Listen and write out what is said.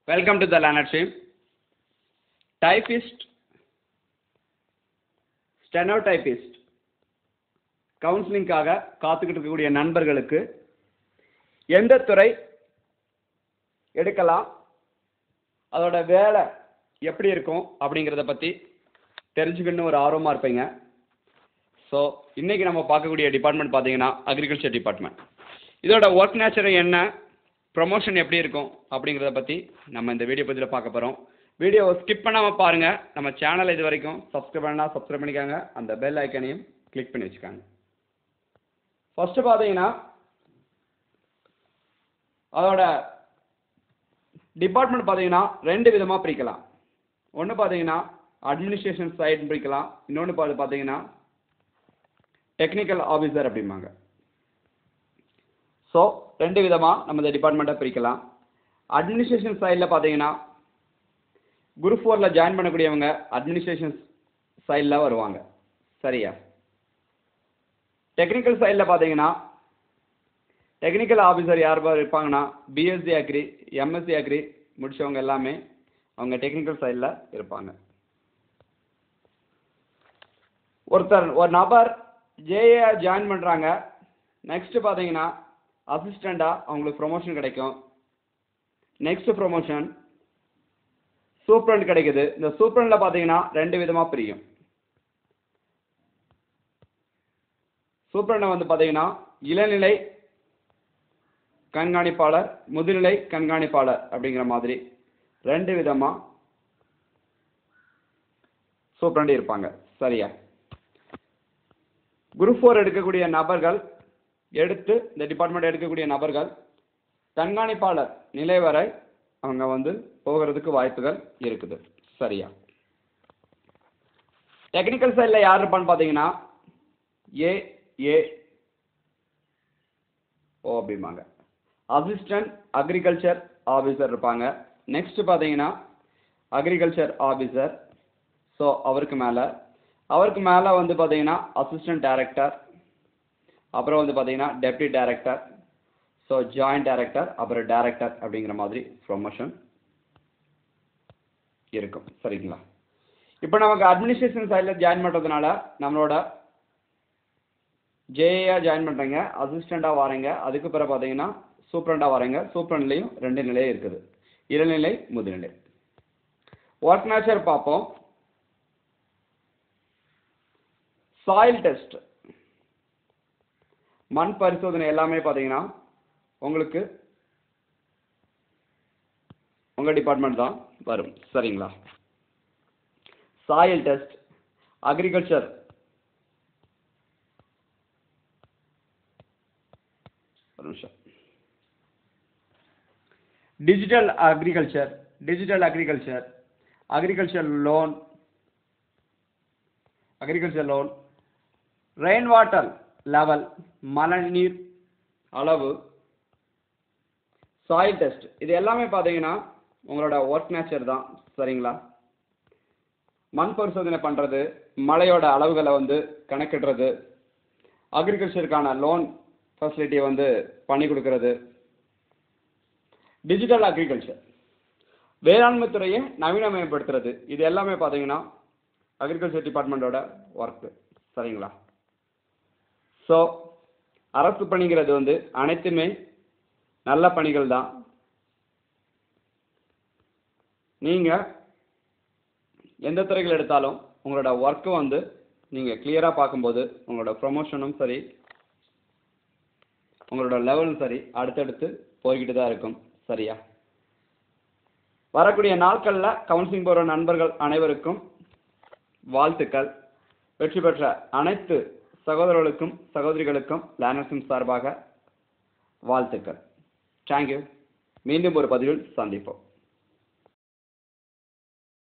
Welcome to the learner stream. Typist, stenotypist கவுன்சிலிங்காக காத்துக்கிட்டு இருக்கக்கூடிய நண்பர்களுக்கு எந்த துறை எடுக்கலாம் அதோட வேலை எப்படி இருக்கும் அப்படிங்கிறத பற்றி தெரிஞ்சுக்கணும்னு ஒரு ஆர்வமாக இருப்பீங்க ஸோ இன்றைக்கி நம்ம பார்க்கக்கூடிய டிபார்ட்மெண்ட் பார்த்தீங்கன்னா அக்ரிகல்ச்சர் டிபார்ட்மெண்ட் இதோட ஒர்க் நேச்சர் என்ன ப்ரொமோஷன் எப்படி இருக்கும் அப்படிங்கிறத பற்றி நம்ம இந்த வீடியோ பற்றியில் பார்க்க போகிறோம் வீடியோவை ஸ்கிப் பண்ணாமல் பாருங்கள் நம்ம சேனலை இது வரைக்கும் சப்ஸ்கிரைப் பண்ணால் சப்ஸ்கிரைப் பண்ணிக்காங்க அந்த பெல் ஐக்கனையும் கிளிக் பண்ணி வச்சுக்காங்க ஃபஸ்ட்டு பார்த்தீங்கன்னா அதோட டிபார்ட்மெண்ட் பார்த்தீங்கன்னா ரெண்டு விதமாக பிரிக்கலாம் ஒன்று பார்த்தீங்கன்னா அட்மினிஸ்ட்ரேஷன் சைடு பிரிக்கலாம் இன்னொன்று பார்த்து பார்த்தீங்கன்னா டெக்னிக்கல் ஆஃபீஸர் அப்படிம்பாங்க ஸோ ரெண்டு விதமாக நம்ம இந்த டிபார்ட்மெண்ட்டை பிரிக்கலாம் அட்மினிஸ்ட்ரேஷன் சைடில் பார்த்தீங்கன்னா குரூப் ஃபோரில் ஜாயின் பண்ணக்கூடியவங்க அட்மினிஸ்ட்ரேஷன் சைடில் வருவாங்க சரியா டெக்னிக்கல் சைடில் பார்த்தீங்கன்னா டெக்னிக்கல் ஆஃபீஸர் யார் பார் இருப்பாங்கன்னா பிஎஸ்சி அக்ரி எம்எஸ்சி அக்ரி முடிச்சவங்க எல்லாமே அவங்க டெக்னிக்கல் சைடில் இருப்பாங்க ஒருத்தர் ஒரு நபர் ஜேஏ ஜாயின் பண்ணுறாங்க நெக்ஸ்ட்டு பார்த்தீங்கன்னா அசிஸ்டண்ட்டாக அவங்களுக்கு ப்ரொமோஷன் கிடைக்கும் நெக்ஸ்ட் ப்ரொமோஷன் சூப்பரண்ட் கிடைக்குது இந்த சூப்பரண்டில் பார்த்தீங்கன்னா ரெண்டு விதமாக பிரியும் சூப்பரண்டை வந்து பார்த்தீங்கன்னா இளநிலை கண்காணிப்பாளர் முதுநிலை கண்காணிப்பாளர் அப்படிங்கிற மாதிரி ரெண்டு விதமாக சூப்பரண்டி இருப்பாங்க சரியா குரூப் ஃபோர் எடுக்கக்கூடிய நபர்கள் எடுத்து இந்த டிபார்ட்மெண்ட் எடுக்கக்கூடிய நபர்கள் கண்காணிப்பாளர் நிலை வரை அவங்க வந்து போகிறதுக்கு வாய்ப்புகள் இருக்குது சரியா டெக்னிக்கல் சைடில் யார் இருப்பான்னு பார்த்தீங்கன்னா ஏ ஏ ஓ அப்படிம்பாங்க அசிஸ்டன்ட் அக்ரிகல்ச்சர் ஆஃபீஸர் இருப்பாங்க நெக்ஸ்ட் பார்த்தீங்கன்னா அக்ரிகல்ச்சர் ஆஃபீஸர் ஸோ அவருக்கு மேலே அவருக்கு மேலே வந்து பார்த்தீங்கன்னா அசிஸ்டன்ட் டைரக்டர் அப்புறம் வந்து பார்த்தீங்கன்னா deputy director so joint director அப்புறம் டைரக்டர் அப்படிங்கிற மாதிரி ப்ரொமோஷன் இருக்கும் சரிங்களா இப்போ நமக்கு அட்மினிஸ்ட்ரேஷன் சைடில் ஜாயின் பண்ணுறதுனால நம்மளோட ஜேஏயாக ஜாயின் பண்ணுறீங்க அசிஸ்டண்ட்டாக வரீங்க அதுக்கு பிறகு பார்த்தீங்கன்னா சூப்பரண்டாக வரீங்க சூப்பரண்ட்லேயும் ரெண்டு நிலை இருக்குது இளநிலை முதுநிலை ஒர்க் நேச்சர் பார்ப்போம் சாயில் டெஸ்ட் மண் பரிசோதனை எல்லாமே பார்த்தீங்கன்னா உங்களுக்கு உங்கள் டிபார்ட்மெண்ட் தான் வரும் சரிங்களா சாயில் டெஸ்ட் அக்ரிகல்ச்சர் ஒரு நிமிஷம் digital agriculture digital agriculture agriculture loan agriculture loan rain water level மழைநீர் அளவு சாயில் டெஸ்ட் இது எல்லாமே பார்த்தீங்கன்னா உங்களோட ஒர்க் நேச்சர் தான் சரிங்களா மண் பரிசோதனை பண்ணுறது மழையோட அளவுகளை வந்து கணக்கிடுறது அக்ரிகல்ச்சருக்கான லோன் ஃபெசிலிட்டியை வந்து பண்ணி கொடுக்கறது டிஜிட்டல் அக்ரிகல்ச்சர் வேளாண்மை துறையை நவீனமயப்படுத்துறது இது எல்லாமே பார்த்தீங்கன்னா அக்ரிகல்ச்சர் டிபார்ட்மெண்ட்டோட ஒர்க்கு சரிங்களா ஸோ அரசு பணிங்கிறது வந்து அனைத்துமே நல்ல பணிகள் தான் நீங்கள் எந்த துறைகள் எடுத்தாலும் உங்களோட ஒர்க்கு வந்து நீங்கள் கிளியராக பார்க்கும்போது உங்களோட ப்ரொமோஷனும் சரி உங்களோட லெவலும் சரி அடுத்தடுத்து போய்கிட்டு தான் இருக்கும் சரியா வரக்கூடிய நாட்களில் கவுன்சிலிங் போகிற நண்பர்கள் அனைவருக்கும் வாழ்த்துக்கள் வெற்றி பெற்ற அனைத்து சகோதரர்களுக்கும் சகோதரிகளுக்கும் லேனர்ஸின் சார்பாக வாழ்த்துக்கள் தேங்க்யூ மீண்டும் ஒரு பதிவில் சந்திப்போம்